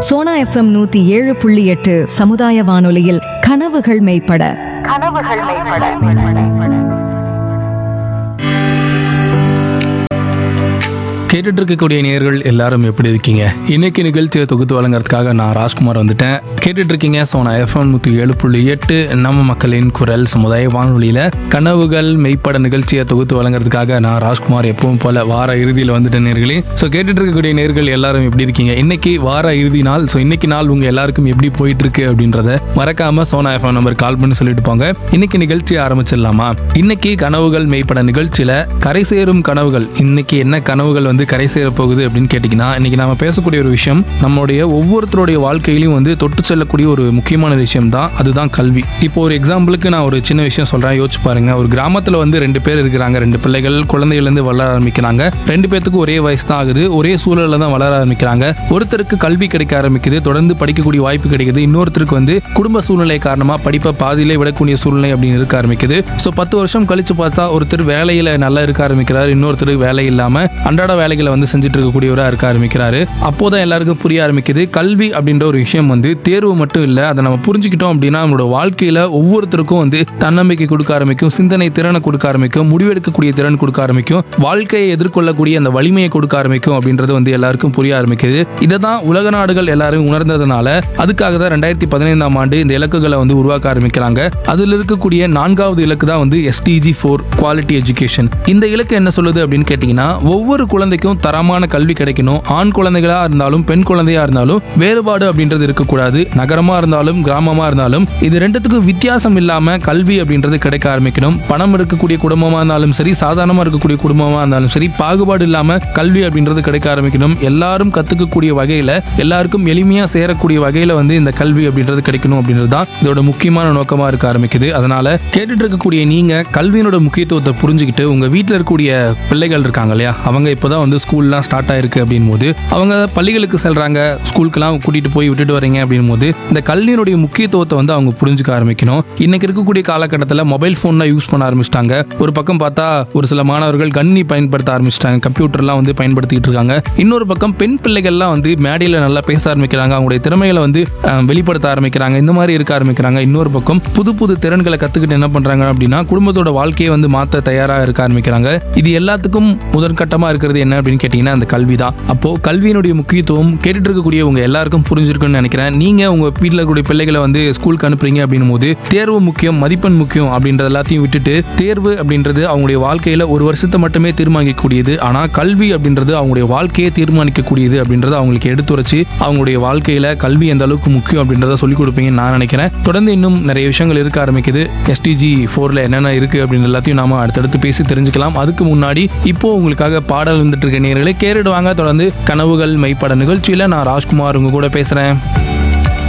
Sona FM நூத்தி ஏழு புள்ளி எட்டு சமுதாய வானொலியில் கனவுகள் மெய்ப்பட கனவுகள் மேம்பட கேட்டுட்டு இருக்கக்கூடிய நேயர்கள் எல்லாரும் எப்படி இருக்கீங்க இன்னைக்கு நிகழ்ச்சியை தொகுத்து வழங்குறதுக்காக நான் ராஜ்குமார் வந்துட்டேன் கேட்டுட்டு இருக்கீங்க சோனா எஃப்எம் நூற்றி ஏழு புள்ளி எட்டு நம்ம மக்களின் குரல் சமுதாய வானொலியில் கனவுகள் மெய்ப்பட நிகழ்ச்சியை தொகுத்து வழங்குறதுக்காக நான் ராஜ்குமார் எப்பவும் போல வார இறுதியில் வந்துட்டேன் நேர்களே ஸோ கேட்டுட்டு இருக்கக்கூடிய நேர்கள் எல்லாரும் எப்படி இருக்கீங்க இன்னைக்கு வார இறுதி நாள் ஸோ இன்னைக்கு நாள் உங்க எல்லாருக்கும் எப்படி போயிட்டு இருக்கு அப்படின்றத மறக்காம சோனா எஃப்எம் நம்பர் கால் பண்ணி சொல்லிட்டு போங்க இன்னைக்கு நிகழ்ச்சியை ஆரம்பிச்சிடலாமா இன்னைக்கு கனவுகள் மெய்ப்பட நிகழ்ச்சியில கரை சேரும் கனவுகள் இன்னைக்கு என்ன கனவுகள் வந்து கரை சேர போகுது அப்படின்னு கேட்டிங்கன்னா இன்னைக்கு நாம பேசக்கூடிய ஒரு விஷயம் நம்மளுடைய ஒவ்வொருத்தருடைய வாழ்க்கையிலையும் வந்து தொட்டு செல்லக்கூடிய ஒரு முக்கியமான விஷயம் தான் அதுதான் கல்வி இப்போ ஒரு எக்ஸாம்பிளுக்கு நான் ஒரு சின்ன விஷயம் சொல்றேன் யோசிச்சு பாருங்க ஒரு கிராமத்துல வந்து ரெண்டு பேர் இருக்கிறாங்க ரெண்டு பிள்ளைகள் குழந்தையிலேருந்து வளர ஆரம்பிக்கிறாங்க ரெண்டு பேத்துக்கும் ஒரே வயசு தான் ஆகுது ஒரே சூழல்ல தான் வளர ஆரம்பிக்கிறாங்க ஒருத்தருக்கு கல்வி கிடைக்க ஆரம்பிக்குது தொடர்ந்து படிக்கக்கூடிய வாய்ப்பு கிடைக்குது இன்னொருத்தருக்கு வந்து குடும்ப சூழ்நிலை காரணமா படிப்பை பாதியிலே விடக்கூடிய சூழ்நிலை அப்படின்னு இருக்க ஆரம்பிக்குது ஸோ பத்து வருஷம் கழிச்சு பார்த்தா ஒருத்தர் வேலையில நல்லா இருக்க ஆரம்பிக்கிறார் இன்னொருத்தர் வேலை இல்லாம அன்றாட வேலைகளை வந்து செஞ்சுட்டு இருக்கக்கூடியவரா இருக்க ஆரம்பிக்கிறாரு அப்போதான் எல்லாருக்கும் புரிய ஆரம்பிக்குது கல்வி அப்படின்ற ஒரு விஷயம் வந்து தேர்வு மட்டும் இல்ல அதை நம்ம புரிஞ்சுக்கிட்டோம் அப்படின்னா நம்மளோட வாழ்க்கையில ஒவ்வொருத்தருக்கும் வந்து தன்னம்பிக்கை கொடுக்க ஆரம்பிக்கும் சிந்தனை திறனை கொடுக்க ஆரம்பிக்கும் முடிவெடுக்கக்கூடிய திறன் கொடுக்க ஆரம்பிக்கும் வாழ்க்கையை எதிர்கொள்ளக்கூடிய அந்த வலிமையை கொடுக்க ஆரம்பிக்கும் அப்படின்றது வந்து எல்லாருக்கும் புரிய ஆரம்பிக்குது இதை தான் உலக நாடுகள் எல்லாரும் உணர்ந்ததுனால அதுக்காக தான் ரெண்டாயிரத்தி பதினைந்தாம் ஆண்டு இந்த இலக்குகளை வந்து உருவாக்க ஆரம்பிக்கிறாங்க அதில் இருக்கக்கூடிய நான்காவது இலக்கு தான் வந்து எஸ்டிஜி ஃபோர் குவாலிட்டி எஜுகேஷன் இந்த இலக்கு என்ன சொல்லுது அப்படின்னு கேட்டிங்கன்னா ஒவ்வொரு குழந்தைக்கும் தரமான கல்வி கிடைக்கணும் ஆண் குழந்தைகளா இருந்தாலும் பெண் குழந்தையா இருந்தாலும் வேறுபாடு அப்படின்றது இருக்கக்கூடாது நகரமா இருந்தாலும் கிராமமா இருந்தாலும் இது ரெண்டுத்துக்கும் வித்தியாசம் இல்லாம கல்வி அப்படின்றது கிடைக்க ஆரம்பிக்கணும் பணம் இருக்கக்கூடிய குடும்பமா இருந்தாலும் சரி சாதாரணமா இருக்கக்கூடிய குடும்பமா இருந்தாலும் சரி பாகுபாடு இல்லாம கல்வி அப்படின்றது கிடைக்க ஆரம்பிக்கணும் எல்லாரும் கத்துக்கக்கூடிய வகையில எல்லாருக்கும் எளிமையா சேரக்கூடிய வகையில வந்து இந்த கல்வி அப்படின்றது கிடைக்கணும் அப்படின்றது தான் இதோட முக்கியமான நோக்கமா இருக்க ஆரம்பிக்குது அதனால கேட்டுட்டு இருக்கக்கூடிய நீங்க கல்வியினோட முக்கியத்துவத்தை புரிஞ்சுக்கிட்டு உங்க வீட்டில் இருக்கக்கூடிய பிள்ளைகள் இருக்காங்க இல்லையா அவங்க இப்போதான் வந்து ஸ்கூல்லாம் ஸ்டார்ட் ஆயிருக்கு அப்படின் போது அவங்க பள்ளிகளுக்கு செல்றாங்க ஸ்கூலுக்கெல்லாம் கூட்டிட்டு போய் விட்டுட்டு வரீங்க அப்படின் போது இந்த கல்வியினுடைய முக்கியத்துவத்தை வந்து அவங்க புரிஞ்சுக்க ஆரம்பிக்கணும் இன்னைக்கு இருக்கக்கூடிய காலகட்டத்தில் மொபைல் ஃபோன்லாம் யூஸ் பண்ண ஆரம்பிச்சிட்டாங்க ஒரு பக்கம் பார்த்தா ஒரு சில மாணவர்கள் கண்ணி பயன்படுத்த ஆரம்பிச்சிட்டாங்க கம்ப்யூட்டர்லாம் வந்து பயன்படுத்திட்டு இருக்காங்க இன்னொரு பக்கம் பெண் பிள்ளைகள்லாம் வந்து மேடையில் நல்லா பேச ஆரம்பிக்கிறாங்க அவங்களுடைய திறமைகளை வந்து அஹ், வெளிப்படுத்த ஆரம்பிக்கிறாங்க இந்த மாதிரி இருக்க ஆரம்பிக்கிறாங்க இன்னொரு பக்கம் புது புது திறன்களை கத்துக்கிட்டு என்ன பண்றாங்க அப்படின்னா குடும்பத்தோட வாழ்க்கையை வந்து மாத்த தயாராக இருக்க ஆரம்பிக்கிறாங்க இது எல்லாத்துக்கும் முதற்கட்டமா இருக்கிறது என்ன அப்படின்னு கேட்டீங்கன்னா அந்த கல்வி தான் அப்போ கல்வியினுடைய முக்கியத்துவம் கேட்டுட்டு இருக்கக்கூடிய உங்க எல்லாருக்கும் புரிஞ்சிருக்குன்னு நினைக்கிறேன் நீங்க உங்க வீட்டில் இருக்கக்கூடிய பிள்ளைகளை வந்து ஸ்கூலுக்கு அனுப்புறீங்க அப்படின்னும் போது தேர்வு முக்கியம் மதிப்பெண் முக்கியம் அப்படின்றது எல்லாத்தையும் விட்டுட்டு தேர்வு அப்படின்றது அவங்களுடைய வாழ்க்கையில ஒரு வருஷத்தை மட்டுமே தீர்மானிக்கக்கூடியது ஆனா கல்வி அப்படின்றது அவங்களுடைய வாழ்க்கையை தீர்மானிக்கக்கூடியது அப்படின்றத அவங்களுக்கு எடுத்துரைச்சு அவங்களுடைய வாழ்க்கையில கல்வி எந்த அளவுக்கு முக்கியம் அப்படின்றத சொல்லிக் கொடுப்பீங்கன்னு நான் நினைக்கிறேன் தொடர்ந்து இன்னும் நிறைய விஷயங்கள் இருக்க ஆரம்பிக்குது எஸ்டிஜி ஃபோர்ல என்னென்ன இருக்கு அப்படின்னு எல்லாத்தையும் நாம அடுத்தடுத்து பேசி தெரிஞ்சுக்கலாம் அதுக்கு முன்னாடி இப்போ உங்களுக்காக பாடல் வந்துட்டு இருக்க நேர்களை கேட்டுடுவாங்க தொடர்ந்து கனவுகள் மெய்ப்பட நிகழ்ச்சியில நான் ராஜ்குமார் உங்க கூட பேசுறேன்